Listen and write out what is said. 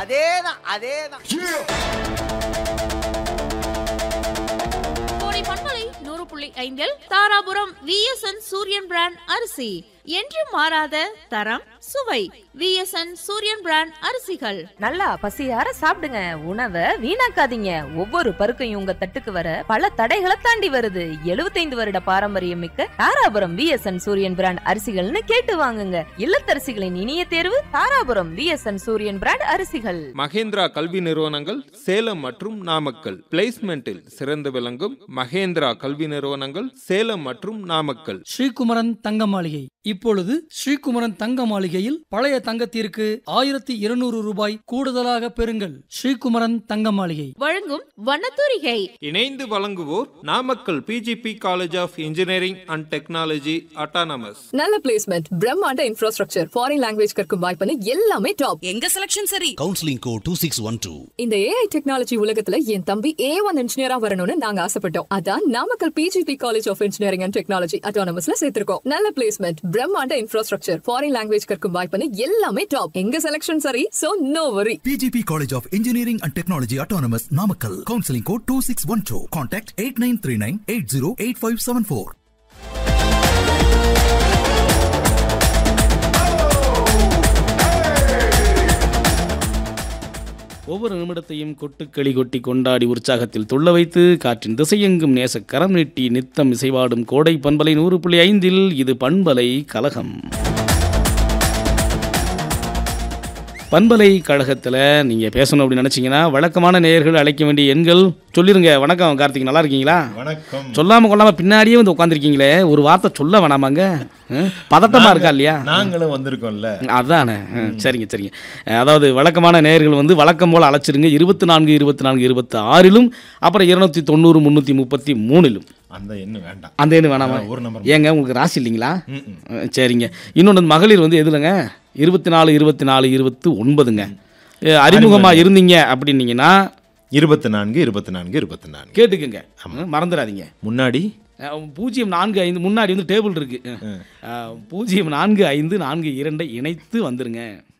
அதேதான் அதேதான் கோடை பண்பலை நூறு புள்ளி ஐந்தில் தாராபுரம் விஎஸ்என் சூரியன் பிராண்ட் அரிசி என்று மாறாத தரம் சுவை விஎஸ்என் சூரியன் பிராண்ட் அரிசிகள் நல்லா பசியார சாப்பிடுங்க உணவை வீணாக்காதீங்க ஒவ்வொரு பருக்கையும் உங்க தட்டுக்கு வர பல தடைகளை தாண்டி வருது 75 வருட பாரம்பரியம் மிக்க தாராபுரம் விஎஸ்என் சூரியன் பிராண்ட் அரிசிகள்னு கேட்டு வாங்குங்க இல்லத்தரசிகளின் இனிய தேர்வு தாராபுரம் விஎஸ்என் சூரியன் பிராண்ட் அரிசிகள் மகேந்திரா கல்வி நிறுவனங்கள் சேலம் மற்றும் நாமக்கல் பிளேஸ்மெண்டில் சிறந்து விளங்கும் மகேந்திரா கல்வி நிறுவனங்கள் சேலம் மற்றும் நாமக்கல் ஸ்ரீகுமரன் தங்க மாளிகை இப்பொழுது ஸ்ரீகுமரன் தங்க மாளிகையில் பழைய தங்கத்திற்கு ஆயிரத்தி இருநூறு ரூபாய் கூடுதலாக பெறுங்கள் ஸ்ரீகுமரன் தங்க மாளிகை வழங்கும் வண்ணத்தூரிகை இணைந்து வழங்குவோர் Namakkal PGP college of engineering and technology autonomous நல்ல பிளேஸ்மெண்ட் பிரம்மாண்ட இன்ஃப்ராஸ்ட்ரக்சர் ஃபாரின் லாங்குவேஜ் கற்கும் வாய்ப்புன்னு எல்லாமே டாப் எங்க செலக்ஷன் சரி counselling code two six one two இந்த ஏஐ டெக்னாலஜி உலகத்துல என் தம்பி ஏ ஒன் இன்ஜினியரா வரணும்னு நாங்க ஆசைப்பட்டோம் அதான் Namakkal PGP college of engineering and technology அட்டானமஸ்ல சேர்த்திருக்கோம் நல்ல பிளேஸ்மெண்ட் பிரம்மாண்ட இன்ஃப்ராஸ்ட்ரக்சர் ஃபாரின் லாங்குவேஜ் கற்கும் வாய்ப்புன்னு எல்லாமே டாப் எங்க செலக்ஷன் சரி so no worry PGP College of Engineering and Technology Autonomous Namakkal. Counseling code 2612. Contact 8939 808574. ஒவ்வொரு நிமிடத்தையும் கொட்டுக்களி கொட்டி கொண்டாடி உற்சாகத்தில் துள்ள வைத்து காற்றின் திசையெங்கும் நேச கரம் நீட்டி நித்தம் இசைவாடும் கோடை பண்பலை நூறு புள்ளி ஐந்தில் இது பண்பலை கலகம் பண்பலை கழகத்தில் நீங்கள் பேசணும் அப்படின்னு நினச்சிங்கன்னா வழக்கமான நேயர்கள் அழைக்க வேண்டிய எண்கள் சொல்லிருங்க வணக்கம் கார்த்திக் நல்லா இருக்கீங்களா வணக்கம் சொல்லாமல் கொள்ளாமல் பின்னாடியே வந்து உட்காந்துருக்கீங்களே ஒரு வார்த்தை சொல்ல வேணாமாங்க ம்? பதட்டமா இருக்கா இல்லையா நாங்களும் வந்திருக்கோம்ல அதானே ம், சரிங்க சரிங்க அஹ், அதாவது வழக்கமான நேயர்கள் வந்து வழக்கம் போல் அழைச்சிருங்க இருபத்தி நான்கு இருபத்தி நான்கு இருபத்தி ஆறிலும் அப்புறம் இருநூத்தி தொண்ணூறு முந்நூற்றி முப்பத்தி மூணிலும் அந்த எண்ணம் வேண்டாம் அந்த எண்ணு வேணாமா ஒரு நம்பர் ஏங்க உங்களுக்கு ராசி இல்லைங்களா ம், ம். அஹ், சரிங்க இன்னொன்று மகளிர் வந்து எதுலங்க இருபத்தி நாலு இருபத்தி நாலு இருபத்தி ஒன்பதுங்க அஹ், அறிமுகமா இருந்தீங்க அப்படின்னீங்கன்னா இருபத்தி நான்கு இருபத்தி நான்கு இருபத்தி நான்கு கேட்டுக்குங்க ம், மறந்துடாதீங்க முன்னாடி அஹ், பூஜ்ஜியம் நான்கு ஐந்து முன்னாடி வந்து டேபிள் இருக்கு அஹ், பூஜ்ஜியம் நான்கு ஐந்து நான்கு இரண்டை இணைத்து வந்துருங்க